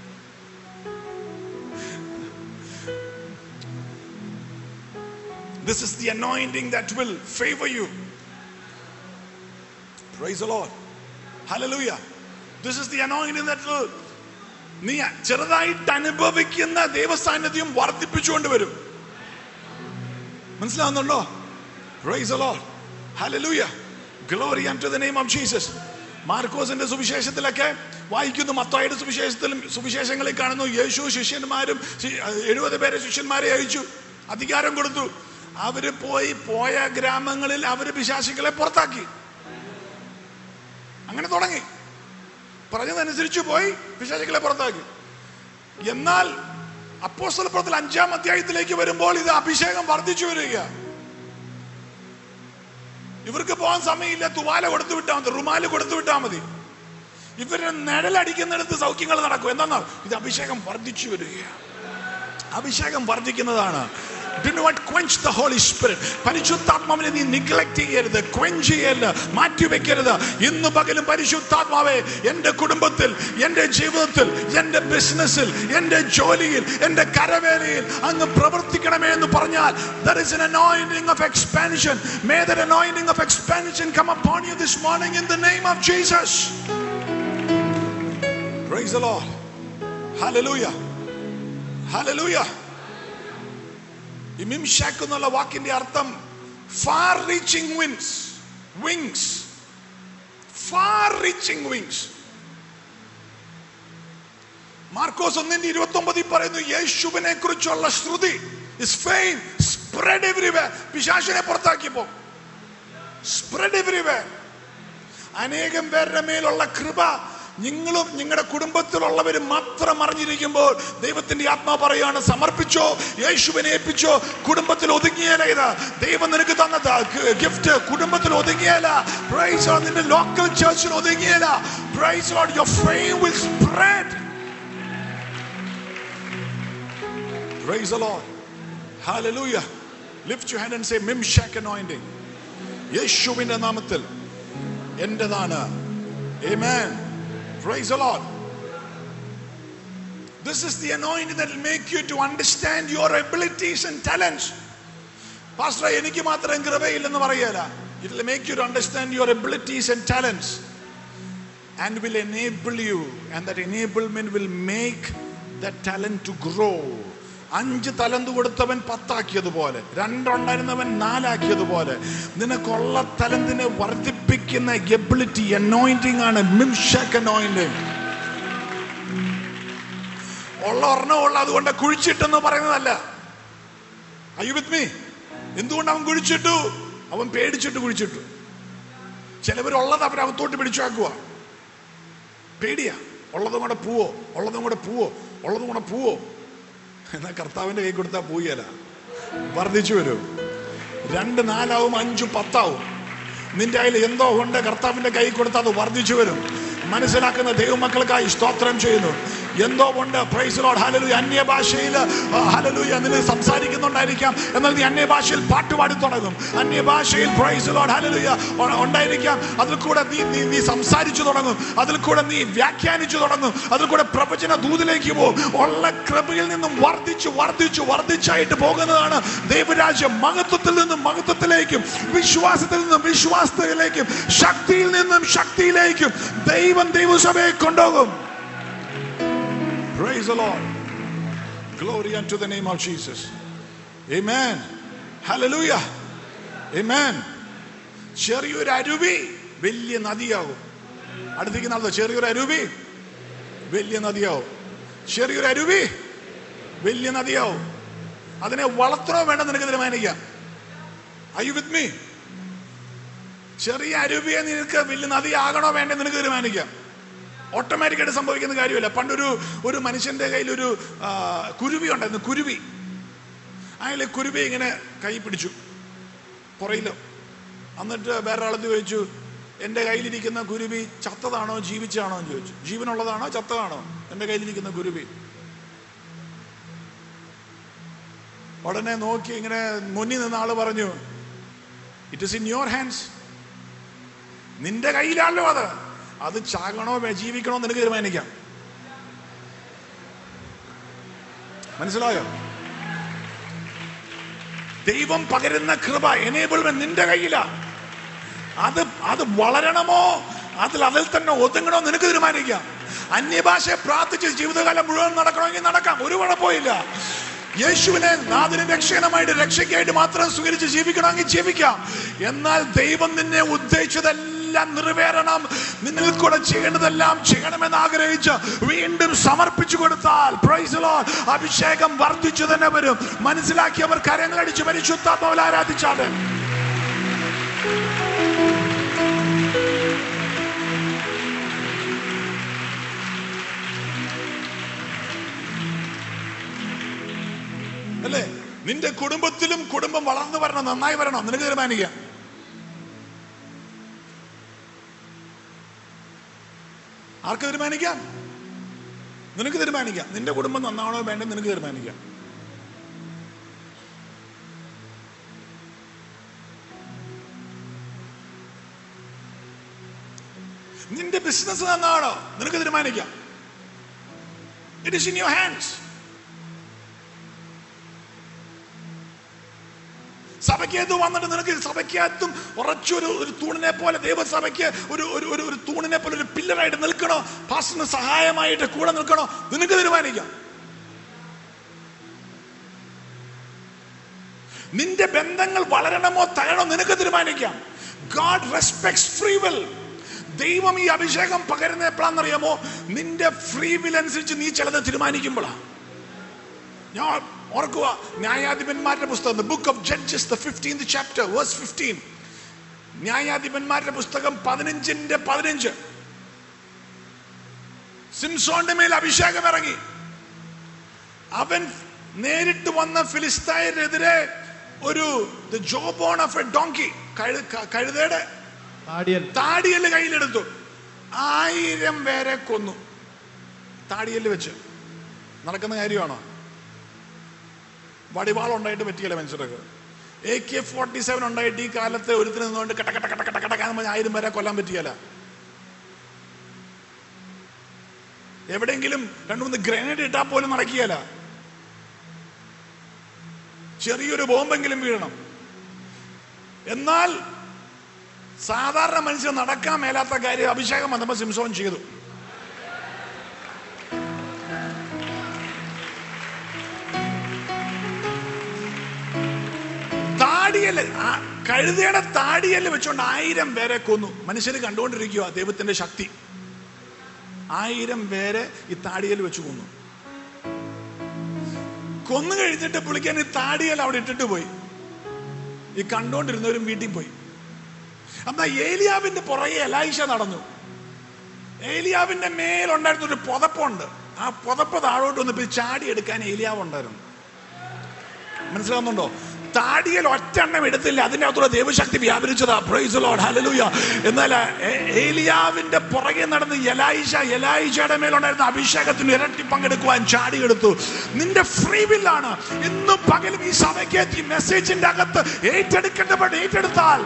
This is the anointing that will favor you. Praise the Lord. Hallelujah this is the anointing that will നീ ചെറുതായിട്ട് അനുഭവിക്കുന്ന ദൈവസാന്നിധ്യം വർദ്ധിപ്പിച്ചുകൊണ്ട് വരും മനസ്സിലാവുന്നുണ്ടോ Praise the Lord. Hallelujah. Glory unto the name of Jesus. മാർക്കോസിന്റെ സുവിശേഷത്തിലൊക്കെ വായിക്കുന്നു മത്തായുടെ സുവിശേഷത്തിലും സുവിശേഷങ്ങളിൽ കാണുന്നു യേശു ശിഷ്യന്മാരും ശി- എഴുപത് പേരെ ശിഷ്യന്മാരെ അയച്ചു അധികാരം കൊടുത്തു അവര് പോയി പോയ ഗ്രാമങ്ങളിൽ അവര് പിശാശികളെ പുറത്താക്കി അങ്ങനെ തുടങ്ങി പറഞ്ഞതനുസരിച്ച് പോയി പിശാചികളെ പുറത്താക്കി എന്നാൽ അപ്പോസ്തലപ്രവർത്തനം അഞ്ചാം അധ്യായത്തിലേക്ക് വരുമ്പോൾ ഇത് അഭിഷേകം വർദ്ധിച്ചു വരിക ഇവർക്ക് പോകാൻ സമയമില്ല തുവാല കൊടുത്തു വിട്ടാൽ മതി റുമാല് കൊടുത്തു വിട്ടാൽ മതി ഇവരുടെ നിഴലടിക്കുന്നിടത്ത് സൗഖ്യങ്ങൾ നടക്കും എന്താണോ ഇത് അഭിഷേകം വർദ്ധിച്ചു വരികയാണ് അഭിഷേകം വർദ്ധിക്കുന്നതാണ് Do not quench the Holy Spirit. പരിശുദ്ധാത്മാവിനെ നീ നിഗ്ലക്ട് ചെയ്യരുത് ക്വെഞ്ച് ചെയ്യരുത് മാറ്റിവെക്കരുത് ഇന്ന് പകലും പരിശുദ്ധാത്മാവെ എൻ്റെ കുടുംബത്തിൽ എൻ്റെ ജീവിതത്തിൽ എൻ്റെ ബിസിനസ്സിൽ എൻ്റെ ജോലിയിൽ എൻ്റെ കരവേലയിൽ അങ്ങ് പ്രവർത്തിക്കണമേ എന്ന് പറഞ്ഞാൽ there is an anointing of expansion may that anointing of expansion come upon you this morning in the name of Jesus praise the Lord hallelujah hallelujah ഈ മിംഷാക്ക് എന്നുള്ള വാക്കിന്റെ അർത്ഥം far reaching wings wings far reaching wings മാർക്കോസ് ഒന്നിന്റെ ഇരുപത്തി ഒമ്പതിൽ പറയുന്നു യേശുവിനെ കുറിച്ചുള്ള ശ്രുതി ഇസ് ഫെയിം സ്പ്രെഡ് എവരിവേ പിശാശിനെ പുറത്താക്കിയപ്പോ സ്പ്രെഡ് എവരിവേ അനേകം പേരുടെ മേലുള്ള കൃപ നിങ്ങളും നിങ്ങളുടെ കുടുംബത്തിലുള്ളവരും മാത്രം അറിഞ്ഞിരിക്കുമ്പോൾ ദൈവത്തിന്റെ ആത്മാ പറയാണ് സമർപ്പിച്ചോ യേശുവിനെ ഏൽപ്പിച്ചോ കുടുംബത്തിൽ ഒതുങ്ങിയല്ല ഇത് ദൈവം നിനക്ക് തന്നത് ഗിഫ്റ്റ് കുടുംബത്തിൽ ഒതുങ്ങിയല്ല പ്രൈസ് നിന്റെ ലോക്കൽ ചർച്ചിൽ ഒതുങ്ങിയല്ല praise Lord your fame will spread Praise the Lord. Hallelujah. Lift your hand and say, Mimshak anointing. യേശുവിന്റെ നാമത്തിൽ എന്റേതാണ് Amen. Praise the Lord. This is the anointing that will make you to understand your abilities and talents. Pastor, എനിക്ക് മാത്രം കൃപയില്ലെന്ന് പറയല It will make you to understand your abilities and talents and will enable you and that enablement will make that talent to grow. അഞ്ച് തലന്ത് കൊടുത്തവൻ പത്താക്കിയതുപോലെ രണ്ടുണ്ടായിരുന്നവൻ നാലാക്കിയതുപോലെ നിനക്കുള്ള തലന്തിനെ വർദ്ധിപ്പിക്കുന്ന ability anointing ആണ് മിംഷക് anointing ഉള്ള ഒരെണ്ണം ഉള്ള അതുകൊണ്ട് കുഴിച്ചിട്ടെന്ന് പറയുന്നതല്ല അയ്യോ വിത്ത് മീ എന്തുകൊണ്ട് അവൻ കുഴിച്ചിട്ടു അവൻ പേടിച്ചിട്ട് കുഴിച്ചിട്ടു ചിലവരുള്ളത് അവരകത്തോട്ട് പിടിച്ചാക്കുക പേടിയാ ഉള്ളതും കൂടെ പൂവോ ഉള്ളതും കൂടെ പൂവോ ഉള്ളതും കൂടെ പൂവോ എന്നാൽ കർത്താവിന്റെ കൈ കൊടുത്താൽ പൂയല വർദ്ധിച്ചു വരും രണ്ട് നാലാവും അഞ്ചും പത്താവും നിന്റെ കയ്യിൽ എന്തോ ഉണ്ട് കർത്താവിന്റെ കൈ കൊടുത്താൽ അത് വർദ്ധിച്ചു വരും മനസ്സിലാക്കുന്ന ദൈവമക്കൾക്കായി സ്തോത്രം ചെയ്യുന്നു എന്തോ ഉണ്ട് പ്രൈസ് ലോഡ് ഹലലൂയ അന്യഭാഷയിൽ ഹലലൂയ നിന്നെ സംസാരിക്കുന്നുണ്ടായിരിക്കാം എന്നാൽ നീ അന്യഭാഷയിൽ പാട്ടുപാടി തുടങ്ങും അന്യഭാഷയിൽ പ്രൈസ് ലോഡ് ഹലലൂയ ഉണ്ടായിരിക്കാം അതിൽ കൂടെ നീ നീ നീ സംസാരിച്ചു തുടങ്ങും അതിൽ കൂടെ നീ വ്യാഖ്യാനിച്ചു തുടങ്ങും അതിൽ കൂടെ പ്രവചന ദൂതിലേക്ക് പോകും ഉള്ള കൃപയിൽ നിന്നും വർദ്ധിച്ചു വർദ്ധിച്ചു വർദ്ധിച്ചായിട്ട് പോകുന്നതാണ് ദൈവരാജ്യം മഹത്വത്തിൽ നിന്നും മഹത്വത്തിലേക്കും വിശ്വാസത്തിൽ നിന്നും വിശ്വാസത്തിലേക്കും ശക്തിയിൽ നിന്നും ശക്തിയിലേക്കും ദൈവം ദൈവസഭയെ കൊണ്ടുപോകും Praise the Lord. Glory unto the name of Jesus. Amen. Hallelujah. Amen. ചെറിയൊരു അരുവി വലിയ നദിയാവും അടുത്തേക്ക് നടന്നു ചെറിയൊരു അരുവി വലിയ നദിയാവും ചെറിയൊരു അരുവി വലിയ നദിയാവും അതിനെ വളർത്തണോ വേണ്ട നിനക്ക് തീരുമാനിക്കാം ഐ യു വിത്ത് മീ ചെറിയ അരുവിയെ നിനക്ക് വലിയ നദിയാകണോ വേണ്ടേ നിനക്ക് തീരുമാനിക്കാം ഓട്ടോമാറ്റിക്കായിട്ട് സംഭവിക്കുന്ന കാര്യമല്ല പണ്ടൊരു ഒരു മനുഷ്യന്റെ കയ്യിൽ ഒരു ആ, കുരുവി ഉണ്ടായിരുന്നു കുരുവി അയാൾ കുരുവി ഇങ്ങനെ കൈ പിടിച്ചു പുറയിലോ എന്നിട്ട് വേറെ ആളത്ത് ചോദിച്ചു എൻ്റെ കയ്യിലിരിക്കുന്ന കുരുവി ചത്തതാണോ ജീവിച്ചാണോ എന്ന് ചോദിച്ചു ജീവനുള്ളതാണോ ചത്തതാണോ എൻ്റെ കയ്യിലിരിക്കുന്ന കുരുവി ഉടനെ നോക്കി ഇങ്ങനെ മുന്നിൽ നിന്ന ആള് പറഞ്ഞു it is in your hands നിന്റെ കയ്യിലാണല്ലോ അത് അത് ചാകണോ വേ- ജീവിക്കണോ എന്ന് നിനക്ക് തീരുമാനിക്കാം മനസ്സിലായോ ദൈവം പകരുന്ന കൃപ എനേബിൾമെന്റ് നിന്റെ കയ്യിലാ അത് അത് വളരണമോ അതിൽ അതിൽ തന്നെ ഒതുങ്ങണോ നിനക്ക് തീരുമാനിക്കാം അന്യഭാഷയെ പ്രാർത്ഥിച്ച് ജീവിതകാലം മുഴുവൻ നടക്കണമെങ്കിൽ നടക്കാം ഒരു കുഴപ്പമില്ല യേശുവിനെ നാദിനെ രക്ഷകനമായിട്ട് രക്ഷയ്ക്കായിട്ട് മാത്രം സ്വീകരിച്ച് ജീവിക്കണമെങ്കിൽ ജീവിക്കാം എന്നാൽ ദൈവം നിന്നെ ഉദ്ദേശിച്ചതെല്ലാം നിറവേറണം നിന്നിൽ കൂടെ ചെയ്യേണ്ടതെല്ലാം ചെയ്യണമെന്ന് ആഗ്രഹിച്ച് വീണ്ടും സമർപ്പിച്ചു കൊടുത്താൽ praise the Lord, അഭിഷേകം വർദ്ധിച്ചു തന്നെ വരും മനസ്സിലാക്കിയവർ കരങ്ങളടിച്ച് പരിശുദ്ധാത്മാവിൽ ആരാധിച്ചാണ് അല്ലേ നിന്റെ കുടുംബത്തിലും കുടുംബം വളർന്നു വരണം നന്നായി വരണം നിനക്ക് തീരുമാനിക്കാം ആർക്ക് തീരുമാനിക്കാം നിനക്ക് തീരുമാനിക്കാം നിന്റെ കുടുംബം നന്നാവണോ വേണ്ടോ നിനക്ക് തീരുമാനിക്കാം നിന്റെ ബിസിനസ് നന്നാണോ നിനക്ക് തീരുമാനിക്കാം it is in your hands സഭയ്ക്കകത്ത് വന്നിട്ട് നിനക്ക് സഭയ്ക്കകത്തും ഉറച്ചൊരു ഒരു തൂണിനെ പോലെ ദൈവസഭയ്ക്ക് ഒരു ഒരു ഒരു ഒരു തൂണിനെ പോലെ ഒരു പില്ലറായിട്ട് നിൽക്കണോ പാസ്റ്ററിന് സഹായമായിട്ട് കൂടെ നിൽക്കണോ നിനക്ക് തീരുമാനിക്കാം നിന്റെ ബന്ധങ്ങൾ വളരണമോ തകരണോ നിനക്ക് തീരുമാനിക്കാം ഗാഡ് റെസ്പെക്ട്സ് ഫ്രീ വിൽ ദൈവം ഈ അഭിഷേകം പകരുന്ന എപ്പോഴാണെന്നറിയാമോ നിന്റെ ഫ്രീ വിൽ അനുസരിച്ച് നീ ചിലത് തീരുമാനിക്കുമ്പോഴാണ് ഞാൻ ഓർക്കുക ന്യായാധിപന്മാരുടെ പുസ്തകം book of Judges the fifteenth chapter verse fifteen ന്യായാധിപന്മാരുടെ പുസ്തകം പതിനഞ്ചിന്റെ പതിനഞ്ച് സിംസോന്റെ മേൽ അഭിഷേകം ഇറങ്ങി അവൻ നേരിട്ട് വന്ന ഫിലിസ്തീനെതിരെ ഒരു ജോബോൺ ഓഫ് എ ഡോങ്കി കഴുതയുടെ താടിയൽ താടിയല് കയ്യിലെടുത്തു ആയിരം പേരെ കൊന്നു താടിയല് വെച്ച് നടക്കുന്ന കാര്യമാണോ വടിവാളുണ്ടായിട്ട് പറ്റിയല്ല മനുഷ്യർക്ക് എ കെ ഫോർട്ടി സെവൻ ഉണ്ടായിട്ട് ഈ കാലത്ത് ഒരുത്തിന് നിന്നുകൊണ്ട് കട്ട കട്ട കട്ട കട്ട കട്ടക്കാന്ന് പറഞ്ഞ് ആയിരം പേരെ കൊല്ലാൻ പറ്റിയല്ല എവിടെയെങ്കിലും രണ്ടു മൂന്ന് ഗ്രനേഡ് ഇട്ടാൽ പോലും നടക്കിയല്ല ചെറിയൊരു ബോംബെങ്കിലും വീഴണം എന്നാൽ സാധാരണ മനുഷ്യൻ നടക്കാൻ മേലാത്ത കാര്യം അഭിഷേകം വന്നപ്പോൾ സിംസോൻ ചെയ്തു താടിയല് ആ കഴുതയുടെ താടിയല് വെച്ചുകൊണ്ട് ആയിരം പേരെ കൊന്നു മനുഷ്യര് കണ്ടുകൊണ്ടിരിക്കുക ദൈവത്തിന്റെ ശക്തി ആയിരം പേരെ ഈ താടിയൽ വെച്ച് കൊന്നു കൊന്നു കഴിഞ്ഞിട്ട് പുള്ളിക്കാൻ ഈ താടിയൽ അവിടെ ഇട്ടിട്ട് പോയി ഈ കണ്ടുകൊണ്ടിരുന്നവരും വീട്ടിൽ പോയി എന്നാ ഏലിയാവിന്റെ പുറകെ എലായിഷ നടന്നു ഏലിയാവിന്റെ മേലുണ്ടായിരുന്ന ഒരു പുതപ്പുണ്ട് ആ പുതപ്പ് താഴോട്ട് വന്നപ്പോ ചാടി എടുക്കാൻ ഏലിയാവ് ഉണ്ടായിരുന്നു മനസ്സിലാവുന്നുണ്ടോ താടിയിൽ ഒറ്റെണ്ണം എടുത്തില്ല അതിന്റെ അകത്തുള്ള ദൈവശക്തി വ്യാപരിച്ചതാ പ്രൈസ് ലോഡ് ഹല്ലേലൂയ എന്നാൽ ഏ- ഏലിയാവിന്റെ പുറകെ നടന്ന് എലായിഷ എലായിഷയുടെ മേലുണ്ടായിരുന്ന അഭിഷേകത്തിന് ഇരട്ടി പങ്കെടുക്കുവാൻ ചാടിയെടുത്തു നിന്റെ ഫ്രീ വില്ലാണ് ഇന്നും പകലും ഈ സഭയ്ക്ക് ഈ മെസ്സേജിന്റെ അകത്ത് ഏറ്റെടുക്കേണ്ടപ്പോൾ ഏറ്റെടുത്താൽ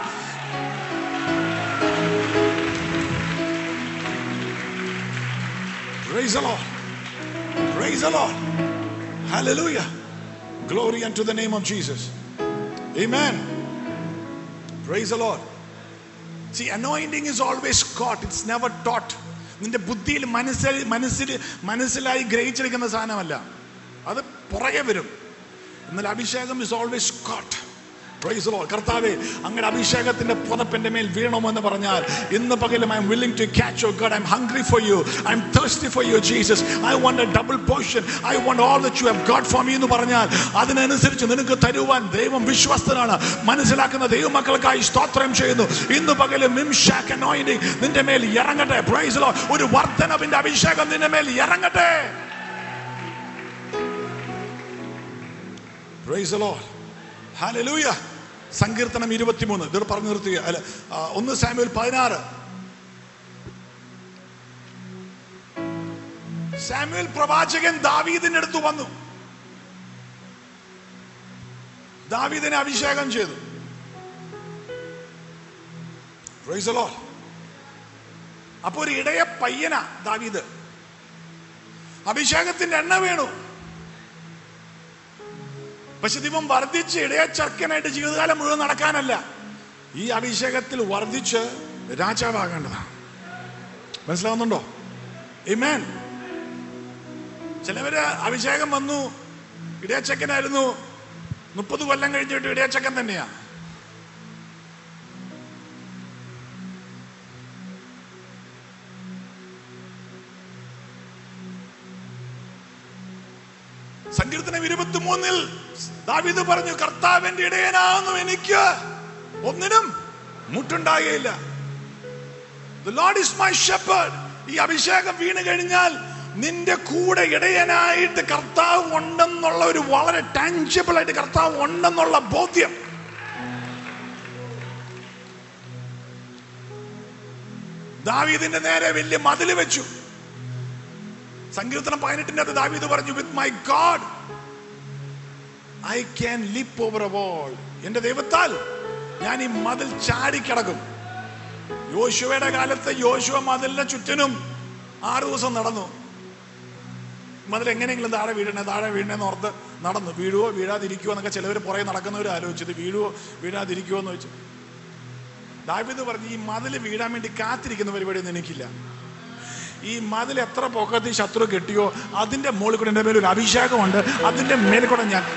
Praise the Lord. Praise the Lord. Hallelujah. Glory unto the name of Jesus. Amen. Praise the Lord. See, anointing is always caught, it's never taught. നിന്റെ ബുദ്ധിയിൽ മനസ്സിൽ മനസ്സിൽ മനസ്സിലായി ഗ്രഹിച്ചെടുക്കുന്ന സാധനമല്ല അത് പുറകെ വരും എന്നാൽ അഭിഷേകം is always coat praise Lord കർത്താവേ അങ്ങയുടെ അഭിഷേകത്തിന്റെ പുതപ്പിന്റെ മേൽ വീണമെന്ന് പറഞ്ഞാൽ ഇന്ന് പകലും I'm willing to catch your God I'm hungry for you I'm thirsty for you Jesus I want a double portion I want all that you have God for me എന്ന് പറഞ്ഞാൽ അതിനനുസരിച്ച് നിനക്ക് തരുവാൻ ദൈവം വിശ്വസ്തനാണ് മനസ്സിലാക്കുന്ന ദൈവമക്കൾക്കായി സ്തോത്രം ചെയ്യുന്നു ഇന്ന് പകലും മിംഷാക്ക് anointing നിന്റെ മേൽ ഇറങ്ങട്ടെ പ്രൈസ് ലോർഡ് ഒരു വർധനവിന്റെ അഭിഷേകം നിന്റെ മേൽ ഇറങ്ങട്ടെ പ്രൈസ് the Lord. ഹല്ലേലൂയ സങ്കീർത്തനം ഇരുപത്തിമൂന്ന് ഇത് പറഞ്ഞു നിർത്തുക അല്ല ആ, ഒന്ന് സാമുവൽ പതിനാറ് സാമുവൽ പ്രവാചകൻ ദാവീദിന്റെ അടുത്ത് വന്നു ദാവീദിനെ അഭിഷേകം ചെയ്തു Praise the Lord. അപ്പൊ ഒരു ഇടയ പയ്യനാ ദാവീദ് അഭിഷേകത്തിന്റെ എണ്ണ വീണു പക്ഷെ ദൈവം വർദ്ധിച്ച് ഇടയ ചർക്കനായിട്ട് ജീവിതകാലം മുഴുവൻ നടക്കാനല്ല ഈ അഭിഷേകത്തിൽ വർദ്ധിച്ച് രാജാവാകേണ്ടതാണ് മനസ്സിലാവുന്നുണ്ടോ Amen. ചിലവര് അഭിഷേകം വന്നു ഇടയച്ചക്കനായിരുന്നു മുപ്പത് കൊല്ലം കഴിഞ്ഞിട്ട് ഇടയച്ചക്കൻ തന്നെയാ സങ്കീർത്തനം ഇരുപത്തി മൂന്നിൽ ദാവീദ് പറഞ്ഞു കർത്താവിന്റെ ഇടയനാകുന്നു എനിക്ക് ഒന്നിനും മുട്ടുണ്ടാകുകയില്ല The Lord is my shepherd. ഈ അഭിഷേകം വീണ് കഴിഞ്ഞാൽ നിന്റെ കൂടെ ഇടയനായിട്ട് കർത്താവ് ഉണ്ടെന്നുള്ള ഒരു വളരെ ടാഞ്ചിബിൾ ആയിട്ട് കർത്താവ് ഉണ്ടെന്നുള്ള ബോധ്യം ദാവീദിന്റെ നേരെ വലിയ മതില് വെച്ചു സങ്കീർത്തനം പതിനെട്ടിന്റെ അത് ദാവീദ് പറഞ്ഞു with my God I can leap over a wall എന്റെ ദൈവത്താൽ ഞാൻ ഈ മതിൽ ചാടിക്കിടക്കും യോശുവയുടെ കാലത്ത് യോശുവ മതിലിന്റെ ചുറ്റിനും ആറ് ദിവസം നടന്നു മതിൽ എങ്ങനെയെങ്കിലും താഴെ വീഴണേ താഴെ വീഴണേന്ന് ഓർത്ത് നടന്നു വീഴുവോ വീഴാതിരിക്കുവോ എന്നൊക്കെ ചിലവർ പുറകെ നടക്കുന്നവർ ആലോചിച്ചത് വീഴുവോ വീഴാതിരിക്കുവോ എന്ന് വെച്ചു ദാവിദ് പറഞ്ഞു ഈ മതിൽ വീഴാൻ വേണ്ടി കാത്തിരിക്കുന്ന പരിപാടിയൊന്നും എനിക്കില്ല ഈ മതിൽ എത്ര പൊക്കത്തിൽ ശത്രു കെട്ടിയോ അതിന്റെ മുകളിൽ കൂടെ എൻ്റെ മേലെ ഒരു അഭിഷേകമുണ്ട് അതിന്റെ മേലെ കൂടെ ഞാൻ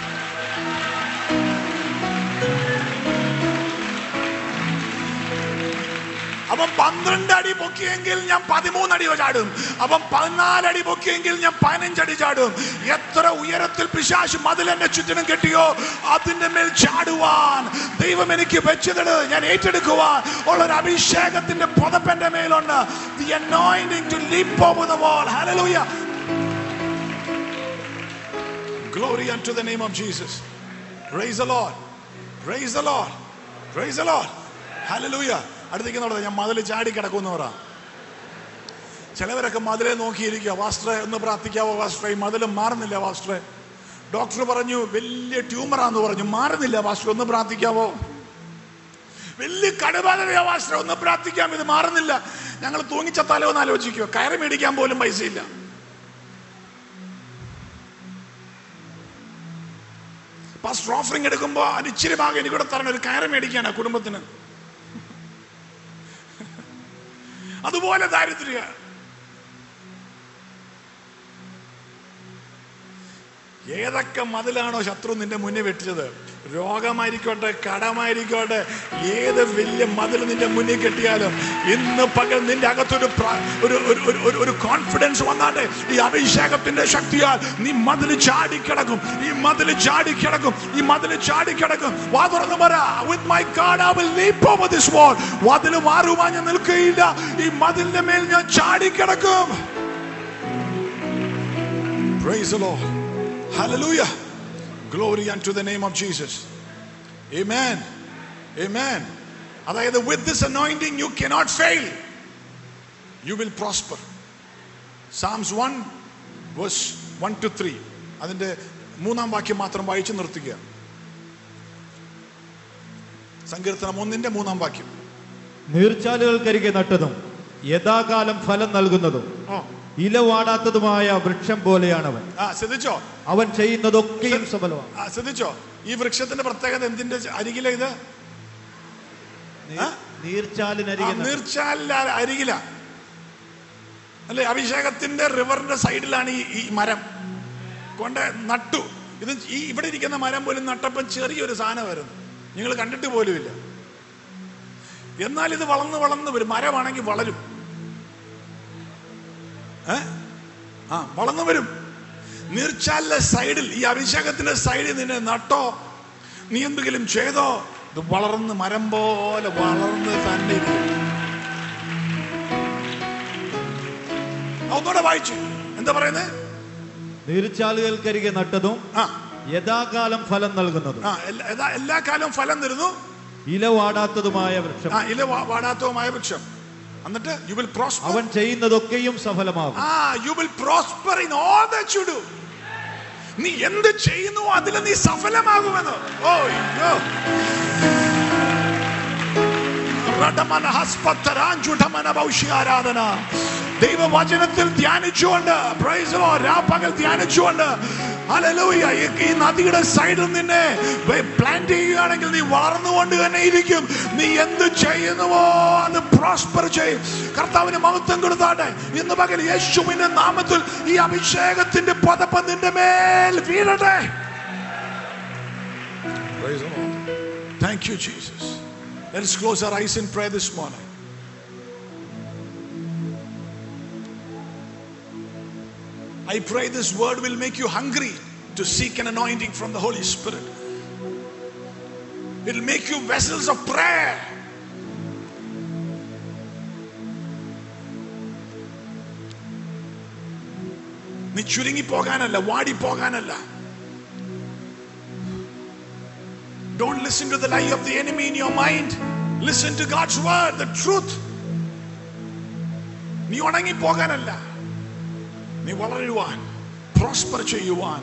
അവൻ പന്ത്രണ്ട് അടി പൊക്കിയെങ്കിൽ ഞാൻ പതിമൂന്ന് അടി ചാടും അവൻ പതിനാല് അടി പൊക്കിയെങ്കിൽ ഞാൻ പതിനഞ്ചടി ചാടും എത്ര ഉയരത്തിൽ പിശാശ് മതിൽ എന്നെ ചുറ്റിനും കെട്ടിയോ അതിന്റെ മേൽ ചാടുവാൻ ദൈവം എനിക്ക് വെച്ചത് ഞാൻ ഏറ്റെടുക്കുവാൻ ഉള്ള ഒരു അഭിഷേകത്തിന്റെ പുതപ്പെന്റെ മേലുണ്ട് the anointing to leap over the wall hallelujah glory unto the name of jesus praise the lord praise the lord praise the lord hallelujah അടുത്തേക്ക് ഞാൻ മതിൽ ചാടി കിടക്കുമെന്ന് പറ ചിലവരൊക്കെ മതിലെ നോക്കിയിരിക്കുക വാസ്റ്ററെ ഒന്ന് പ്രാർത്ഥിക്കാവോ വാസ്റ്ററെ ഈ മതിൽ മാറുന്നില്ല വാസ്റ്ററെ ഡോക്ടർ പറഞ്ഞു വലിയ ട്യൂമറാന്ന് പറഞ്ഞു മാറുന്നില്ല വാസ്റ്റർ ഒന്ന് പ്രാർത്ഥിക്കാവോ വലിയ കടുബാധനയാ വാസ്റ്റർ ഒന്ന് പ്രാർത്ഥിക്കാം ഇത് മാറുന്നില്ല ഞങ്ങൾ തൂങ്ങിച്ചത്താലോ എന്ന് ആലോചിക്കുക കയറി മേടിക്കാൻ പോലും പൈസയില്ല പാസ്റ്റർ ഓഫറിംഗ് എടുക്കുമ്പോ അതിന് ഇച്ചിരി ഭാഗം എനിക്കൂടെ തരണം ഒരു കയറി മേടിക്കാനാ കുടുംബത്തിന് അതുപോലെ ദാരിദ്ര്യ ഏതൊക്കെ മതിലാണോ ശത്രു നിന്റെ മുന്നിൽ വെട്ടിച്ചത് രോഗമായിരിക്കോട്ടെ കടമായിരിക്കോട്ടെ ഏത് വലിയ മതിൽ നിന്റെ മുന്നിൽ കെട്ടിയാലും ഇന്ന് പകൽ നിന്റെ അകത്തൊരു പ്ര- ഒരു ഒരു- ഒരു- ഒരു- ഒരു കോൺഫിഡൻസ് വന്നാട്ടെ ഈ അഭിഷേകത്തിന്റെ ശക്തിയാൽ നീ മതിൽ ചാടിക്കിടക്കും ഈ മതിൽ ചാടിക്കിടക്കും ഈ മതിൽ ചാടിക്കിടക്കും വാ തുറന്ന് പറ with my God I will leap over this wall മതിൽ മാറുവാൻ ഞാൻ നിൽക്കുകയില്ല ഈ മതിലിന്റെ മേൽ ഞാൻ ചാടിക്കിടക്കും Praise the Lord. Hallelujah. Glory unto the name of Jesus. Amen. Amen. അതായത് with this anointing you cannot fail. You will prosper. Psalms 1 verse 1 to 3. അതിന്റെ മൂന്നാം വാക്യം മാത്രം വായിച്ചു നിർത്തുക സങ്കീർത്തനം ഒന്നിന്റെ മൂന്നാം വാക്യം നീർച്ചാലുകൾക്കരികെ നട്ടതും യഥാകാലം ഫലം നൽകുന്നതും ഓ ഇല വാടാത്തതുമായ വൃക്ഷം പോലെയാണവൻ ആ ശ്രദ്ധിച്ചോ അവൻ ചെയ്യുന്നതൊക്കെയും സഫലമാണ് ആ ശ്രദ്ധിച്ചോ ഈ വൃക്ഷത്തിന്റെ പ്രത്യേകത എന്തിന്റെ അരികില ഇത് ആ? നീർച്ചാലിനരികെ നട്ട- നീർച്ചാലിന്റെ അ- അരികില അല്ലെ അഭിഷേകത്തിന്റെ റിവറിന്റെ സൈഡിലാണ് ഈ ഈ മരം കൊണ്ട് നട്ടു ഇത് ഈ ഇവിടെ ഇരിക്കുന്ന മരം പോലും നട്ടപ്പം ചെറിയൊരു സാധനം വരുന്നു നിങ്ങൾ കണ്ടിട്ട് പോലുമില്ല എന്നാൽ ഇത് വളർന്ന് വളർന്ന് വരും മരമാണെങ്കിൽ വളരും ഏ ആ വളർന്നു വരും നീർച്ചാലിന്റെ സൈഡിൽ ഈ അഭിഷേകത്തിന്റെ സൈഡിൽ നിന്നെ നട്ടോ നീ എന്തെങ്കിലും ചെയ്തോ ഇത് വളർന്ന് മരം പോലെ വളർന്ന് തന്നെ ഇരിക്കും. ഒന്നുകൂടെ വായിച്ചു എന്താ പറയുന്നത് നീർച്ചാലുകൾക്കരികെ നട്ടതും ആ യഥാകാലം ഫലം നൽകുന്നതും ആ എല്ലാ- എല്ലാ- എല്ലാ കാലവും ഫലം തരുന്നു ഇല വാടാത്തതുമായ വൃക്ഷം ആ ഇല വാ- വാടാത്തതുമായ വൃക്ഷം എന്നിട്ട് യു വിൽ പ്രോസ്പർ അവൻ ചെയ്യുന്നതൊക്കെയും സഫലമാകും ആ you will prosper in all that you do നീ എന്ത് ചെയ്യുന്നു അതിൽ നീ സഫലമാകുമെന്ന് ഓ അയ്യോ റടമന ഹസ്പത്തരാഞ്ചുടമന ഭൗഷ്യാരാധന ദൈവവചനത്തിൽ ധ്യാനിച്ചുകൊണ്ട് praise the Lord, രാപ്പകൽ ധ്യാനിച്ചുകൊണ്ട് ഹല്ലേലൂയ ഈ ഈ നദിയുടെ സൈഡിൽ നിന്നെ പ്ലാന്റ് ചെയ്യുകയാണെങ്കിൽ നീ വളർന്നുകൊണ്ട് തന്നെ ഇരിക്കും നീ എന്ത് ചെയ്യുന്നുവോ അത് പ്രോസ്പർ ചെയ്യും കർത്താവിന് മഹത്വം കൊടുത്താട്ടെ ഇന്ന് പകൽ യേശുവിന്റെ നാമത്തിൽ ഈ അഭിഷേകത്തിന്റെ പതപ്പ് നിന്റെ മേൽ വീഴട്ടെ Praise the Lord. Thank you, Jesus. Let us close our eyes in prayer this morning. I pray this word will make you hungry to seek an anointing from the Holy Spirit. It will make you vessels of prayer. നീ ചുരുങ്ങി പോകാനല്ല വാടി പോകാനല്ല Don't listen to the lie of the enemy in your mind. Listen to God's word, the truth. നീ ഉണങ്ങി പോകാനല്ല നീ വളരുവാൻ prosper ചെയ്യുവാൻ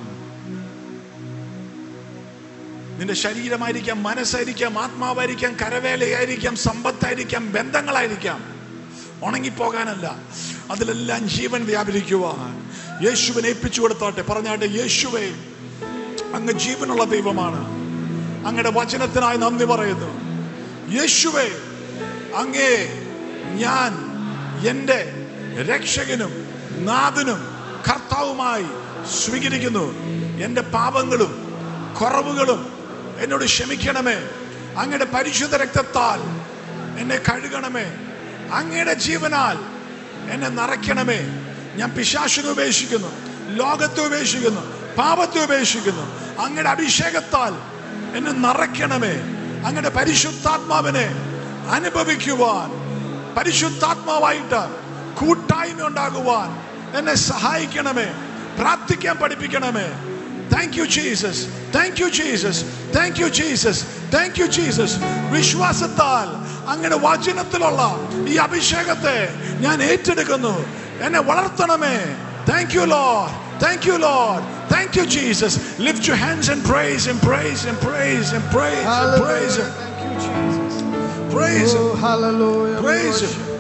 നിന്റെ ശരീരമായിരിക്കാം മനസ്സായിരിക്കാം ആത്മാവായിരിക്കാം കരവേലയായിരിക്കാം സമ്പത്തായിരിക്കാം ബന്ധങ്ങളായിരിക്കാം ഉണങ്ങിപ്പോകാനല്ല അതിലെല്ലാം ജീവൻ വ്യാപരിക്കുവാൻ യേശുവിനെ ഏൽപ്പിച്ചു കൊടുത്തോട്ടെ പറഞ്ഞാട്ടെ യേശുവേ അങ്ങ് ജീവനുള്ള ദൈവമാണ് അങ്ങയുടെ വചനത്തിനായി നന്ദി പറയുന്നു യേശുവേ അങ്ങേ ഞാൻ എൻ്റെ രക്ഷകനും നാഥനും കർത്താവുമായി സ്വീകരിക്കുന്നു എൻ്റെ പാപങ്ങളും കുറവുകളും എന്നോട് ക്ഷമിക്കണമേ അങ്ങയുടെ പരിശുദ്ധ രക്തത്താൽ എന്നെ കഴുകണമേ അങ്ങയുടെ ജീവനാൽ എന്നെ നിറയ്ക്കണമേ ഞാൻ പിശാശിനെ ഉപേക്ഷിക്കുന്നു ലോകത്തെ ഉപേക്ഷിക്കുന്നു പാപത്തെ ഉപേക്ഷിക്കുന്നു അങ്ങയുടെ അഭിഷേകത്താൽ എന്നെ നിറയ്ക്കണമേ അങ്ങയുടെ പരിശുദ്ധാത്മാവിനെ അനുഭവിക്കുവാൻ പരിശുദ്ധാത്മാവായിട്ട് കൂട്ടായ്മ ഉണ്ടാകുവാൻ എന്നെ സഹായിക്കണമേ പ്രാർത്ഥിക്കാൻ പഠിപ്പിക്കണമേ thank you Jesus thank you Jesus thank you Jesus thank you Jesus വിശ്വാസത്താൽ അങ്ങയുടെ വചനത്തിലുള്ള ഈ അഭിഷേകത്തെ ഞാൻ ഏറ്റെടുക്കുന്നു എന്നെ വളർത്തണമേ thank you Lord thank you Lord thank you Jesus lift you hands and praise and praise and praise and praise and praise Hallelujah. Thank you, Jesus. Praise Oh, hallelujah. We Praise worship Him.